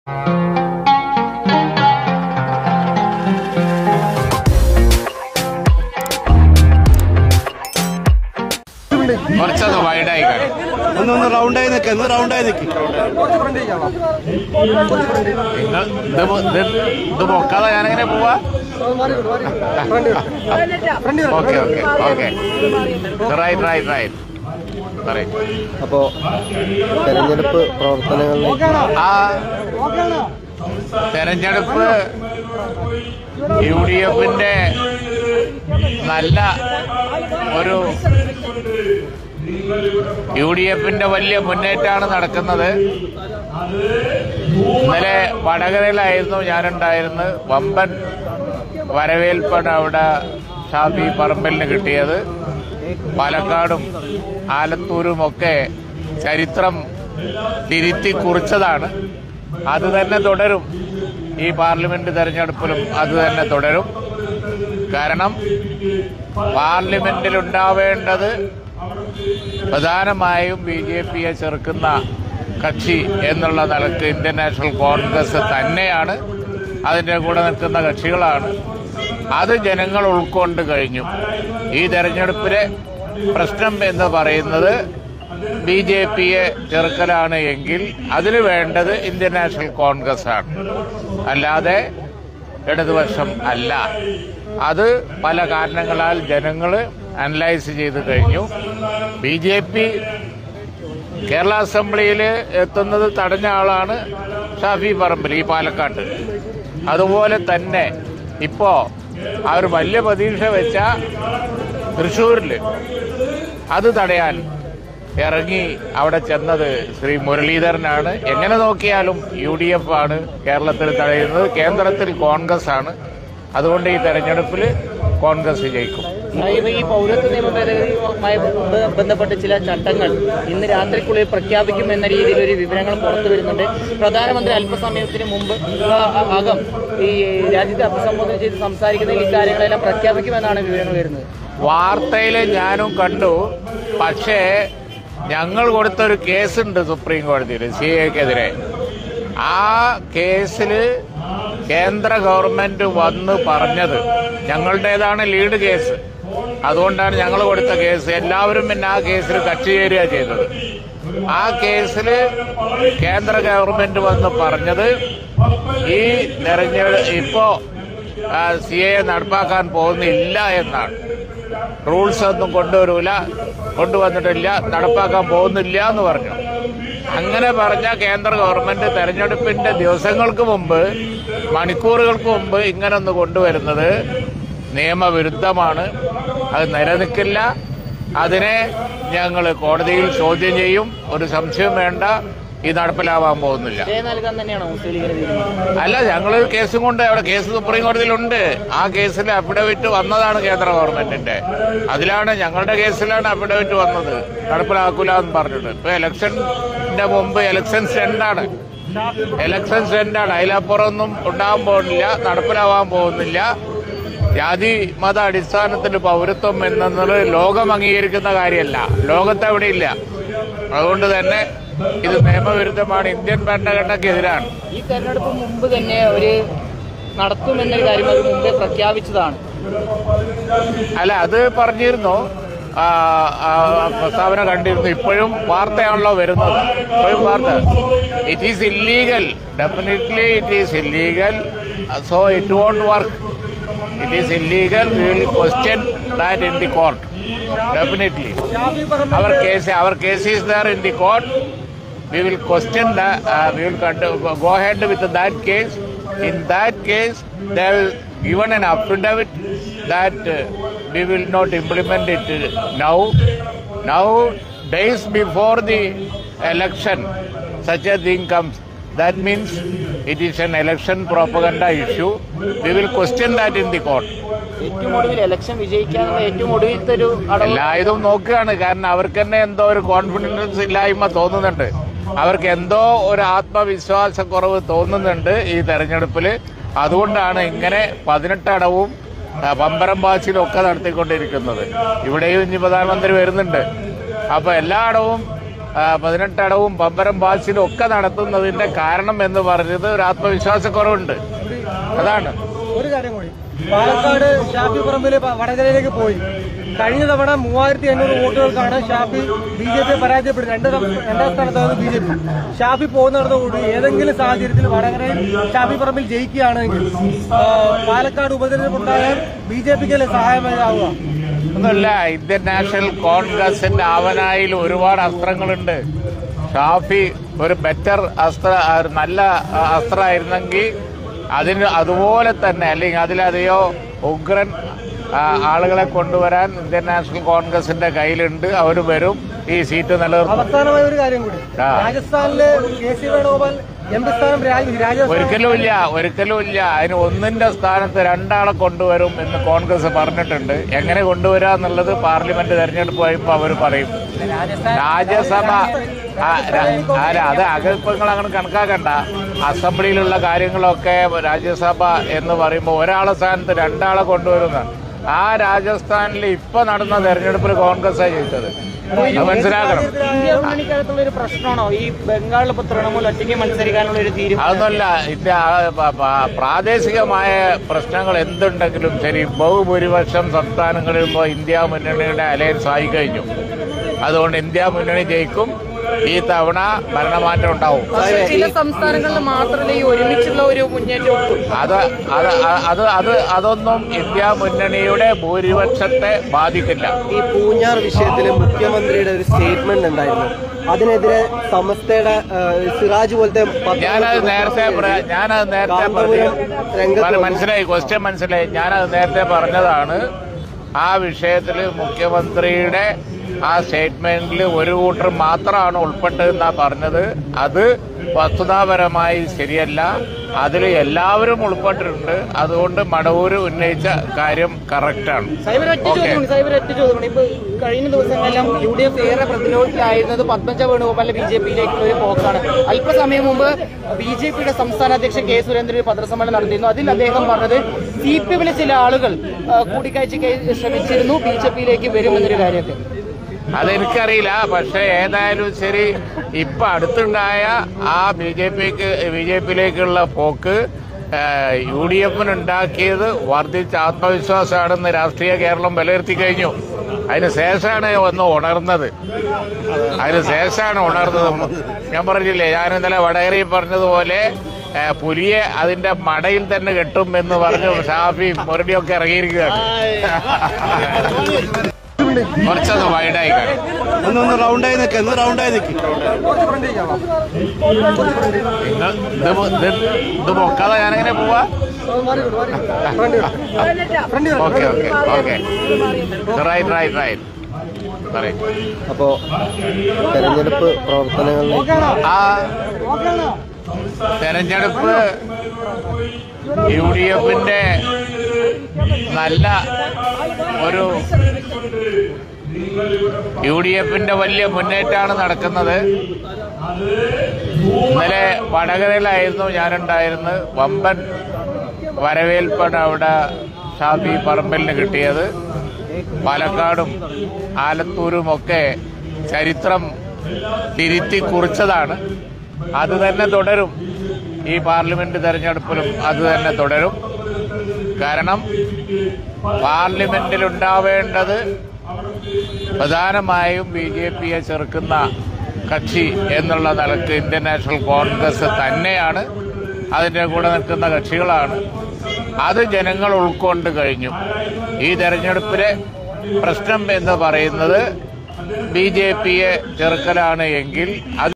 കുറച്ചൊന്ന് വൈഡായി കാണും ഒന്ന് ഒന്ന് റൗണ്ടായി നിൽക്ക ഒന്ന് റൗണ്ടായി നിൽക്കി നിങ്ങൾ ഇത് മൊ- ഇത് ഇത് പൊക്കാതെ ഞാനെങ്ങനെ പോവാ okay okay okay right right right പറയും അപ്പോ തെരഞ്ഞെടുപ്പ് പ്രവർത്തനങ്ങളിലേക്ക് ആ തെരഞ്ഞെടുപ്പ് യു ഡി എഫിന്റെ നല്ല ഒരു യു ഡി എഫിന്റെ വലിയ മുന്നേറ്റമാണ് നടക്കുന്നത് ഇന്നലെ വടകരയിലായിരുന്നു ഞാനുണ്ടായിരുന്നത് വമ്പൻ വരവേൽപ്പാണ് അവിടെ ഷാഫി പറമ്പലിന് കിട്ടിയത് പാലക്കാടും ആലത്തൂരും ഒക്കെ ചരിത്രം തിരുത്തി കുറിച്ചതാണ് അത് തന്നെ തുടരും ഈ പാർലമെന്റ് തെരഞ്ഞെടുപ്പിലും അത് തന്നെ തുടരും കാരണം പാർലമെന്റിൽ ഉണ്ടാവേണ്ടത് പ്രധാനമായും ബി ജെ പിയെ ചെറുക്കുന്ന കക്ഷി എന്നുള്ള നിലക്ക് ഇന്ത്യൻ നാഷണൽ കോൺഗ്രസ് തന്നെയാണ് അതിൻ്റെ കൂടെ നിൽക്കുന്ന കക്ഷികളാണ് അത് ജനങ്ങൾ ഉൾക്കൊണ്ട് കഴിഞ്ഞു ഈ തെരഞ്ഞെടുപ്പിലെ പ്രശ്നം എന്ന് പറയുന്നത് ബി ജെ പിയെ ചെറുക്കലാണ് എങ്കിൽ അതിന് വേണ്ടത് ഇന്ത്യൻ നാഷണൽ കോൺഗ്രസ് ആണ് അല്ലാതെ ഇടതുപക്ഷം അല്ല അത് പല കാരണങ്ങളാൽ ജനങ്ങൾ അനലൈസ് ചെയ്ത് കഴിഞ്ഞു ബി ജെ പി കേരള അസംബ്ലിയിൽ എത്തുന്നത് തടഞ്ഞ ആളാണ് ഷാഫി പറമ്പിൽ ഈ പാലക്കാട്ട് അതുപോലെ തന്നെ ഇപ്പോ അവർ വലിയ പ്രതീക്ഷ വെച്ച തൃശ്ശൂരിൽ അത് തടയാൻ ഇറങ്ങി അവിടെ ചെന്നത് ശ്രീ മുരളീധരനാണ് എങ്ങനെ നോക്കിയാലും യു ഡി എഫ് ആണ് കേരളത്തിൽ തടയുന്നത് കേന്ദ്രത്തിൽ കോൺഗ്രസ് ആണ് അതുകൊണ്ട് ഈ തെരഞ്ഞെടുപ്പിൽ കോൺഗ്രസ് ജയിക്കും ഇപ്പൊ ഈ പൗരത്വ നിയമ ഭേദഗതിയുമായി ബ- ബന്ധപ്പെട്ട ചില ചട്ടങ്ങൾ ഇന്ന് രാത്രിക്കുള്ളിൽ പ്രഖ്യാപിക്കും എന്ന രീതിയിൽ ഒരു വിവരങ്ങൾ പുറത്തു വരുന്നുണ്ട് പ്രധാനമന്ത്രി അല്പസമയത്തിന് മുമ്പ് ആ, ആ, അകം ഈ രാജ്യത്തെ അഭിസംബോധന ചെയ്ത് സംസാരിക്കുന്നതിൽ ഇക്കാര്യങ്ങളെല്ലാം പ്രഖ്യാപിക്കുമെന്നാണ് വിവരങ്ങൾ വരുന്നത് വാർത്തയിൽ ഞാനും കണ്ടു പക്ഷേ ഞങ്ങൾ കൊടുത്തൊരു കേസുണ്ട് സുപ്രീം കോടതിയിൽ സി എക്കെതിരെ ആ കേസിൽ കേന്ദ്ര ഗവൺമെന്റ് വന്ന് പറഞ്ഞത് ഞങ്ങളുടേതാണ് ലീഡ് കേസ് അതുകൊണ്ടാണ് ഞങ്ങൾ കൊടുത്ത കേസ് എല്ലാവരും പിന്നെ ആ കേസിൽ കക്ഷി ചേരുക ചെയ്തത് ആ കേസിൽ കേന്ദ്ര ഗവൺമെന്റ് വന്ന് പറഞ്ഞത് ഈ തെരഞ്ഞെടുപ്പ് ഇപ്പോ സി എ നടപ്പാക്കാൻ പോകുന്നില്ല എന്നാണ് റൂൾസ് ഒന്നും കൊണ്ടുവരൂല കൊണ്ടുവന്നിട്ടില്ല നടപ്പാക്കാൻ പോകുന്നില്ല എന്ന് പറഞ്ഞു അങ്ങനെ പറഞ്ഞ കേന്ദ്ര ഗവൺമെന്റ് തെരഞ്ഞെടുപ്പിന്റെ ദിവസങ്ങൾക്ക് മുമ്പ് മണിക്കൂറുകൾക്ക് മുമ്പ് ഇങ്ങനെ ഒന്ന് കൊണ്ടുവരുന്നത് നിയമവിരുദ്ധമാണ് അത് നിലനിൽക്കില്ല അതിനെ ഞങ്ങൾ കോടതിയിൽ ചോദ്യം ചെയ്യും ഒരു സംശയം വേണ്ട ഇത് നടപ്പിലാവാൻ പോകുന്നില്ല സ്റ്റേ നൽകാൻ തന്നെയാണോ മുസ്ലിം ലീഗിന് തീരുമാനം അല്ല ഞങ്ങൾ കേസും കൊണ്ട് അവിടെ കേസ് സുപ്രീം കോടതിയിലുണ്ട് ആ കേസിൽ അഫിഡവിറ്റ് വന്നതാണ് കേന്ദ്ര ഗവൺമെന്റിന്റെ അതിലാണ് ഞങ്ങളുടെ കേസിലാണ് അഫിഡവിറ്റ് വന്നത് നടപ്പിലാക്കൂല എന്ന് പറഞ്ഞിട്ട് ഇപ്പൊ ഇലക്ഷന്റെ മുമ്പ് ഇലക്ഷൻ സ്റ്റെൻഡാണ് ഇലക്ഷൻ സ്റ്റെൻഡാണ് അതിലപ്പുറമൊന്നും ഉണ്ടാകാൻ പോകുന്നില്ല നടപ്പിലാവാൻ പോകുന്നില്ല ജാതി മത അടിസ്ഥാനത്തിൽ പൗരത്വം എന്നത് ലോകം അംഗീകരിക്കുന്ന കാര്യമല്ല ലോകത്ത് എവിടെയില്ല അതുകൊണ്ട് തന്നെ ഇത് നിയമവിരുദ്ധമാണ് ഇന്ത്യൻ ഭരണഘടനയ്ക്കെതിരാണ് ഈ തെരഞ്ഞെടുപ്പ് മുമ്പ് തന്നെ ഒരു നടത്തുമെന്നൊരു കാര്യം അത് മുമ്പേ പ്രഖ്യാപിച്ചതാണ് അല്ല അത് പറഞ്ഞിരുന്നു ആ, ആ, പ്രസ്താവന കണ്ടിരുന്നു ഇപ്പോഴും വാർത്തയാണല്ലോ വരുന്നത് ഇപ്പോഴും വാർത്ത it is illegal definitely it is illegal so it won't work it is illegal we will question that in the court definitely our case our case is there in the court we will question the, uh, we will condu- go ahead with that case. In that case, they have given an affidavit that uh, we will not implement it uh, now. Now, days before the election, such a thing comes. That means it is an election propaganda issue. We will question that in the court. ഏറ്റവും ഒടുവിൽ election വിജയിക്കാനുള്ള ഏറ്റവും ഒടുവിലത്തെ ഒരു അടവ് എല്ലായതും നോക്കുകയാണ് കാരണം അവർക്ക് തന്നെ എന്തോ ഒരു കോൺഫിഡൻസ് ഇല്ലായ്മ തോന്നുന്നുണ്ട് അവർക്ക് എന്തോ ഒരു ആത്മവിശ്വാസക്കുറവ് തോന്നുന്നുണ്ട് ഈ തെരഞ്ഞെടുപ്പിൽ അതുകൊണ്ടാണ് ഇങ്ങനെ പതിനെട്ടടവും ആ, പമ്പരം പാച്ചിലും ഒക്കെ നടത്തിക്കൊണ്ടിരിക്കുന്നത് ഇവിടെയും ഇനി പ്രധാനമന്ത്രി വരുന്നുണ്ട് അപ്പൊ എല്ലായിടവും ആ, പതിനെട്ടടവും പമ്പരം പാച്ചിലും ഒക്കെ നടത്തുന്നതിന്റെ കാരണം എന്ന് പറഞ്ഞത് ഒരു ആത്മവിശ്വാസക്കുറവുണ്ട് അതാണ് ഒരു കാര്യം കൂടി പാലക്കാട് ഷാഫി പറമ്പില് പ- വടകരയിലേക്ക് പോയി കഴിഞ്ഞ തവണ മൂവായിരത്തി അഞ്ഞൂറ് വോട്ടുകൾക്കാണ് ഷാഫി ബി ജെ പി പരാജയപ്പെടുന്നത് രണ്ട് തവണ- രണ്ടാം സ്ഥാനത്താണ് ബി ജെ പി ഷാഫി പോകുന്നിടത്തോടുകൂടി ഏതെങ്കിലും സാഹചര്യത്തിൽ വടകരയിൽ ഷാഫി പറമ്പിൽ ജയിക്കുകയാണെങ്കിൽ ആ, പാലക്കാട് ഉപതെരഞ്ഞെടുപ്പ് ഉണ്ടായാൽ ബി ജെ പിക്ക് സഹായമാകുക ഒന്നുമല്ല ഇന്ത്യൻ നാഷണൽ കോൺഗ്രസിന്റെ ആവനായിൽ ഒരുപാട് അസ്ത്രങ്ങളുണ്ട് ഷാഫി ഒരു ബെറ്റർ അസ്ത്ര ഒരു നല്ല അസ്ത്രമായിരുന്നെങ്കിൽ അതിന് അതുപോലെ തന്നെ അല്ലെങ്കിൽ അതിലധികോ ഉഗ്രൻ ആ, ആളുകളെ കൊണ്ടുവരാൻ ഇന്ത്യൻ നാഷണൽ കോൺഗ്രസിന്റെ കയ്യിലുണ്ട് അവർ വരും ഈ സീറ്റ് നിലനിർത്തും അവസാനമായ ഒരു കാര്യം കൂടി ആ. രാജസ്ഥാനില് K C Venugopal M P സ്ഥാനം രാജ- രാജസ്ഥാൻ ഒരിക്കലും ഇല്ല ഒരിക്കലും ഇല്ല അതിന് ഒന്നിന്റെ സ്ഥാനത്ത് രണ്ടാളെ കൊണ്ടുവരും എന്ന് കോൺഗ്രസ് പറഞ്ഞിട്ടുണ്ട് എങ്ങനെ കൊണ്ടുവരാ എന്നുള്ളത് പാർലമെന്റ് തെരഞ്ഞെടുപ്പ് കഴിയുമ്പോൾ അവർ പറയും രാജ്യസഭ ആ, ര- അല്ല അത് അകൽപ്പങ്ങൾ അങ്ങനെ കണക്കാക്കണ്ട അസംബ്ലിയിലുള്ള കാര്യങ്ങളൊക്കെ രാജ്യസഭ എന്ന് പറയുമ്പോൾ ഒരാളെ സ്ഥാനത്ത് രണ്ടാളെ കൊണ്ടുവരുന്ന ആ രാജസ്ഥാനിൽ ഇപ്പൊ നടന്ന തെരഞ്ഞെടുപ്പിൽ കോൺഗ്രസ് ജയിച്ചത് അത് മനസ്സിലാക്കണം ഇന്ത്യ മുന്നണിക്കകത്തുള്ള ഒരു പ്രശ്നമാണോ ഈ ബംഗാളിൽ ഇപ്പൊ തൃണമൂൽ ഒറ്റയ്ക്ക് മത്സരിക്കാനുള്ള ഒരു തീരുമാനം അതൊന്നുമല്ല ഇന്ത്യ ആ, പ- പ- പ്രാദേശികമായ പ്രശ്നങ്ങൾ എന്തുണ്ടെങ്കിലും ശരി ബഹുഭൂരിപക്ഷം സംസ്ഥാനങ്ങളിൽ ഇപ്പോൾ ഇന്ത്യ മുന്നണിയുടെ അലയൻസ് ആയി കഴിഞ്ഞു അതുകൊണ്ട് ഇന്ത്യ മുന്നണി ജയിക്കും ഈ തവണ ഭരണമാറ്റം ഉണ്ടാവും പക്ഷേ ചില സംസ്ഥാനങ്ങളിൽ മാത്രമേ ഈ ഒരുമിച്ചുള്ള ഒരു മുന്നേറ്റം ഉള്ളൂ അത് അത് അത് അത് അതൊന്നും ഇന്ത്യ മുന്നണിയുടെ ഭൂരിപക്ഷത്തെ ബാധിക്കില്ല ഈ പൂഞ്ഞാർ വിഷയത്തിൽ മുഖ്യമന്ത്രിയുടെ ഒരു സ്റ്റേറ്റ്മെന്റ് ഉണ്ടായിരുന്നു അതിനെതിരെ സമസ്തയുടെ ആ, സിറാജ് പോലത്തെ പത്രങ്ങൾ ഞാനത് നേരത്തെ പറ- ഞാനത് നേരത്തെ കാന്തപുരം രംഗത്ത് പറഞ്ഞു വന്നു. മനസ്സിലായി ക്വസ്റ്റ്യൻ മനസ്സിലായി ഞാനത് നേരത്തെ പറഞ്ഞതാണ് ആ വിഷയത്തിൽ മുഖ്യമന്ത്രിയുടെ ആ സ്റ്റേറ്റ്മെന്റിൽ ഒരു കൂട്ടർ മാത്രമാണ് ഉൾപ്പെട്ടതെന്നാ പറഞ്ഞത് അത് വസ്തുതാപരമായി ശരിയല്ല അതിൽ എല്ലാവരും ഉൾപ്പെട്ടിട്ടുണ്ട് അതുകൊണ്ട് മടവൂര് ഉന്നയിച്ച കാര്യം കറക്റ്റാണ് സൈബർ ഒറ്റ ഓക്കേ. ചോദ്യമാണ് സൈബർ ഒറ്റ ചോദ്യമാണ് ഇപ്പൊ കഴിഞ്ഞ ദിവസങ്ങളെല്ലാം യു ഡി എഫ് ഏറെ പ്രതിരോധത്തിലായിരുന്നത് പത്മജ വേണുഗോപാലിന്റെ ബി ജെ പിയിലേക്കുള്ള ഒരു പോക്കാണ് അല്പസമയം മുമ്പ് ബി ജെ പിയുടെ സംസ്ഥാന അധ്യക്ഷൻ കെ സുരേന്ദ്രൻ ഒരു പത്രസമ്മേളനം നടത്തിയിരുന്നു അതിൽ അദ്ദേഹം പറഞ്ഞത് സി പി എമ്മിലെ ചില ആളുകൾ ആ, കൂടിക്കാഴ്ചയ്ക്ക് ശ്രമിച്ചിരുന്നു ബി ജെ പിയിലേക്ക് വരുമെന്നൊരു കാര്യമൊക്കെ അതെനിക്കറിയില്ല പക്ഷെ ഏതായാലും ശരി ഇപ്പൊ അടുത്തുണ്ടായ ആ ബി ജെ പിക്ക് ബി ജെ പിയിലേക്കുള്ള പോക്ക് യു ഡി എഫിന് ഉണ്ടാക്കിയത് വർദ്ധിച്ച ആത്മവിശ്വാസമാണെന്ന് രാഷ്ട്രീയ കേരളം വിലയിരുത്തി കഴിഞ്ഞു അതിന് ശേഷമാണ് ഒന്ന് ഉണർന്നത് അതിന് ശേഷമാണ് ഉണർന്നത് ഞാൻ പറഞ്ഞില്ലേ ഞാൻ ഇന്നലെ വടകരയിൽ പറഞ്ഞതുപോലെ ഏ, പുലിയെ അതിന്റെ മടയിൽ തന്നെ കെട്ടും എന്ന് പറഞ്ഞു ഷാഫി മുരടിയൊക്കെ ഇറങ്ങിയിരിക്കുകയാണ് കുറച്ചൊന്ന് വൈഡായി കാണും ഒന്ന് ഒന്ന് റൗണ്ടായി നിൽക്കുക ഒന്ന് റൗണ്ടായി നിൽക്കുക നിങ്ങൾ ഇത് പൊ- ഇത് ഇത് പൊക്കാതെ ഞാനെങ്ങനെ പോവാ okay okay okay right right right പറയും അപ്പോ തെരഞ്ഞെടുപ്പ് പ്രവർത്തനങ്ങളിലേക്ക് ആ തെരഞ്ഞെടുപ്പ് യു ഡി എഫിന്റെ നല്ല ഒരു യു ഡി എഫിന്റെ വലിയ മുന്നേറ്റമാണ് നടക്കുന്നത് ഇന്നലെ വടകരയിലായിരുന്നു ഞാനുണ്ടായിരുന്നത് വമ്പൻ വരവേൽപ്പാണ് അവിടെ ഷാഫി പറമ്പലിന് കിട്ടിയത് പാലക്കാടും ആലത്തൂരും ഒക്കെ ചരിത്രം തിരുത്തി കുറിച്ചതാണ് അത് തന്നെ തുടരും ഈ പാർലമെന്റ് തെരഞ്ഞെടുപ്പിലും അത് തന്നെ തുടരും കാരണം പാർലമെന്റിൽ ഉണ്ടാവേണ്ടത് പ്രധാനമായും ബി ജെ പിയെ ചെറുക്കുന്ന കക്ഷി എന്നുള്ള നിലക്ക് ഇന്ത്യൻ നാഷണൽ കോൺഗ്രസ് തന്നെയാണ് അതിൻ്റെ കൂടെ നിൽക്കുന്ന കക്ഷികളാണ് അത് ജനങ്ങൾ ഉൾക്കൊണ്ട് കഴിഞ്ഞു ഈ തെരഞ്ഞെടുപ്പിലെ പ്രശ്നം എന്ന് പറയുന്നത് ബി ജെ പിയെ ചെറുക്കലാണ് എങ്കിൽ അത്